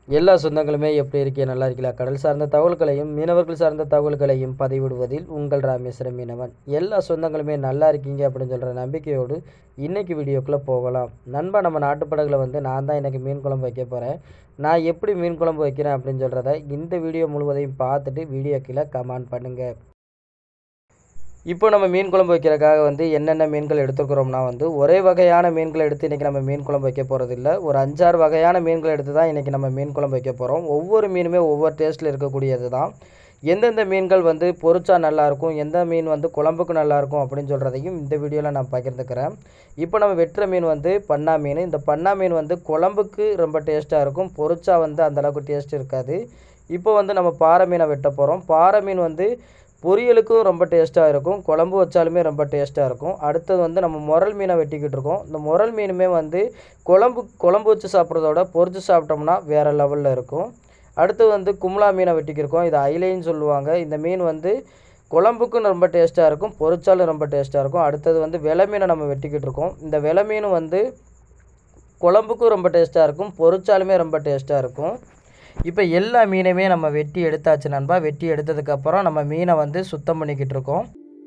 எல்லா சொந்தங்களுமே எப்படி இருக்கீங்க நல்லா இருக்கீங்களா கடல் சார்ந்த தகவல்களையும் மீனவர்கள் சார்ந்த தகவல்களையும் பதிவிடுவதில் உங்கள் ராமேஸ்வரம் மீனவன் எல்லா சொந்தங்களுமே நல்லா இருக்கீங்க அப்படின்னு சொல்கிற நம்பிக்கையோடு இன்னைக்கு வீடியோக்குள்ளே போகலாம் நண்பா நம்ம நாட்டுப்படகுல வந்து நான் தான் இன்றைக்கி மீன் குழம்பு வைக்க போகிறேன் நான் எப்படி மீன் குழம்பு வைக்கிறேன் அப்படின்னு சொல்கிறத இந்த வீடியோ முழுவதையும் பார்த்துட்டு வீடியோ கீழே கமெண்ட் பண்ணுங்கள் இப்போ நம்ம மீன் குழம்பு வைக்கிறதுக்காக வந்து என்னென்ன மீன்கள் எடுத்துக்கிறோம்னா வந்து ஒரே வகையான மீன்களை எடுத்து இன்றைக்கி நம்ம மீன் குழம்பு வைக்க போகிறது இல்லை ஒரு அஞ்சாறு வகையான மீன்களை எடுத்து தான் இன்றைக்கி நம்ம மீன் குழம்பு வைக்க போகிறோம் ஒவ்வொரு மீனுமே ஒவ்வொரு டேஸ்ட்டில் இருக்கக்கூடியது தான் எந்தெந்த மீன்கள் வந்து பொரிச்சா நல்லாயிருக்கும் எந்த மீன் வந்து குழம்புக்கு நல்லாயிருக்கும் அப்படின்னு சொல்கிறதையும் இந்த வீடியோவில் நான் பகிர்ந்துக்கிறேன் இப்போ நம்ம வெட்டுற மீன் வந்து பண்ணா மீன் இந்த பண்ணா மீன் வந்து குழம்புக்கு ரொம்ப டேஸ்ட்டாக இருக்கும் பொரிச்சா வந்து அந்தளவுக்கு டேஸ்ட் இருக்காது இப்போ வந்து நம்ம பாறை மீனை வெட்ட போகிறோம் பாறை மீன் வந்து பொரியலுக்கும் ரொம்ப டேஸ்ட்டாக இருக்கும் குழம்பு வச்சாலுமே ரொம்ப டேஸ்ட்டாக இருக்கும் அடுத்தது வந்து நம்ம முரல் மீனை வெட்டிக்கிட்டு இருக்கோம் இந்த முரல் மீனுமே வந்து குழம்பு குழம்பு வச்சு சாப்பிட்றதோட பொரிச்சு சாப்பிட்டோம்னா வேறு லெவலில் இருக்கும் அடுத்து வந்து கும்லா மீனை வெட்டிக்கிருக்கோம் இது ஐலைன்னு சொல்லுவாங்க இந்த மீன் வந்து குழம்புக்கும் ரொம்ப டேஸ்ட்டாக இருக்கும் பொரிச்சாலும் ரொம்ப டேஸ்ட்டாக இருக்கும் அடுத்தது வந்து வெலை மீனை நம்ம வெட்டிக்கிட்டு இருக்கோம் இந்த வெலை மீன் வந்து குழம்புக்கும் ரொம்ப டேஸ்ட்டாக இருக்கும் பொரிச்சாலுமே ரொம்ப டேஸ்ட்டாக இருக்கும் இப்போ எல்லா மீனையுமே நம்ம வெட்டி எடுத்தாச்சு நண்பா வெட்டி எடுத்ததுக்கப்புறம் நம்ம மீனை வந்து சுத்தம் பண்ணிக்கிட்டு இருக்கோம்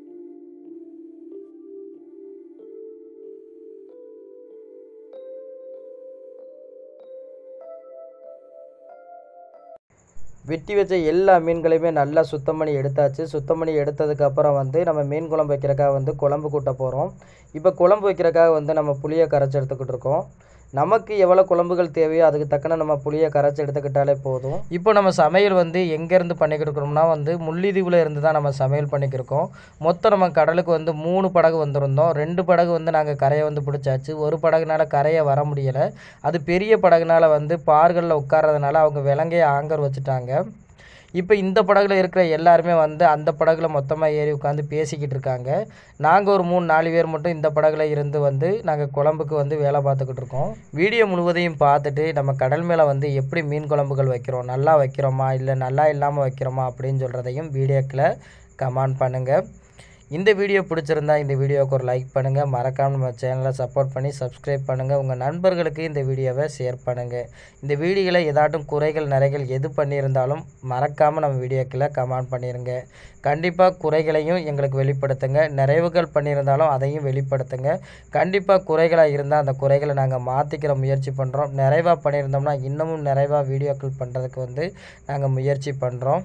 வெட்டி வச்ச எல்லா மீன்களையுமே நல்லா சுத்தம் பண்ணி எடுத்தாச்சு சுத்தம் பண்ணி எடுத்ததுக்கப்புறம் வந்து நம்ம மீன் குழம்பு வைக்கிறக்காக வந்து குழம்பு கூட்ட போகிறோம் இப்போ குழம்பு வைக்கிறக்காக வந்து நம்ம புளியை கரைச்சி எடுத்துக்கிட்டு இருக்கோம் நமக்கு எவ்வளோ குழம்புகள் தேவையோ அதுக்கு தக்கன நம்ம புளியை கரைச்சி எடுத்துக்கிட்டாலே போதும் இப்போ நம்ம சமையல் வந்து எங்கேருந்து பண்ணிக்கிட்டு இருக்கிறோம்னா வந்து முள்ளிதீவில் இருந்து தான் நம்ம சமையல் பண்ணிக்கிருக்கோம் மொத்தம் நம்ம கடலுக்கு வந்து மூணு படகு வந்திருந்தோம் ரெண்டு படகு வந்து நாங்கள் கரையை வந்து பிடிச்சாச்சு ஒரு படகுனால கரையை வர முடியலை அது பெரிய படகுனால வந்து பார்களில் உட்கார்றதுனால அவங்க விலங்கைய ஆங்கர் வச்சுட்டாங்க இப்போ இந்த படகுல இருக்கிற எல்லாருமே வந்து அந்த படகுல மொத்தமாக ஏறி உட்காந்து பேசிக்கிட்டு இருக்காங்க நாங்கள் ஒரு மூணு நாலு பேர் மட்டும் இந்த படகுல இருந்து வந்து நாங்கள் குழம்புக்கு வந்து வேலை பார்த்துக்கிட்டு இருக்கோம் வீடியோ முழுவதையும் பார்த்துட்டு நம்ம கடல் மேலே வந்து எப்படி மீன் குழம்புகள் வைக்கிறோம் நல்லா வைக்கிறோமா இல்லை நல்லா இல்லாமல் வைக்கிறோமா அப்படின்னு சொல்கிறதையும் வீடியோக்கில் கமெண்ட் பண்ணுங்கள் இந்த வீடியோ பிடிச்சிருந்தா இந்த வீடியோவுக்கு ஒரு லைக் பண்ணுங்கள் மறக்காமல் நம்ம சேனலை சப்போர்ட் பண்ணி சப்ஸ்கிரைப் பண்ணுங்கள் உங்கள் நண்பர்களுக்கு இந்த வீடியோவை ஷேர் பண்ணுங்கள் இந்த வீடியோவில் ஏதாட்டும் குறைகள் நிறைகள் எது பண்ணியிருந்தாலும் மறக்காமல் நம்ம வீடியோக்கில் கமெண்ட் பண்ணிடுங்க கண்டிப்பாக குறைகளையும் எங்களுக்கு வெளிப்படுத்துங்க நிறைவுகள் பண்ணியிருந்தாலும் அதையும் வெளிப்படுத்துங்க கண்டிப்பாக குறைகளாக இருந்தால் அந்த குறைகளை நாங்கள் மாற்றிக்கிற முயற்சி பண்ணுறோம் நிறைவாக பண்ணியிருந்தோம்னா இன்னமும் நிறைவாக வீடியோக்கள் பண்ணுறதுக்கு வந்து நாங்கள் முயற்சி பண்ணுறோம்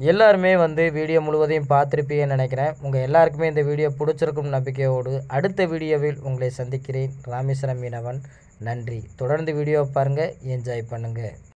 எல்லாருமே வந்து வீடியோ முழுவதையும் பார்த்துருப்பீங்கன்னு நினைக்கிறேன் உங்கள் எல்லாருக்குமே இந்த வீடியோ பிடிச்சிருக்கும் நம்பிக்கையோடு அடுத்த வீடியோவில் உங்களை சந்திக்கிறேன் ராமேஸ்வரம் மீனவன் நன்றி தொடர்ந்து வீடியோ பாருங்கள் என்ஜாய் பண்ணுங்கள்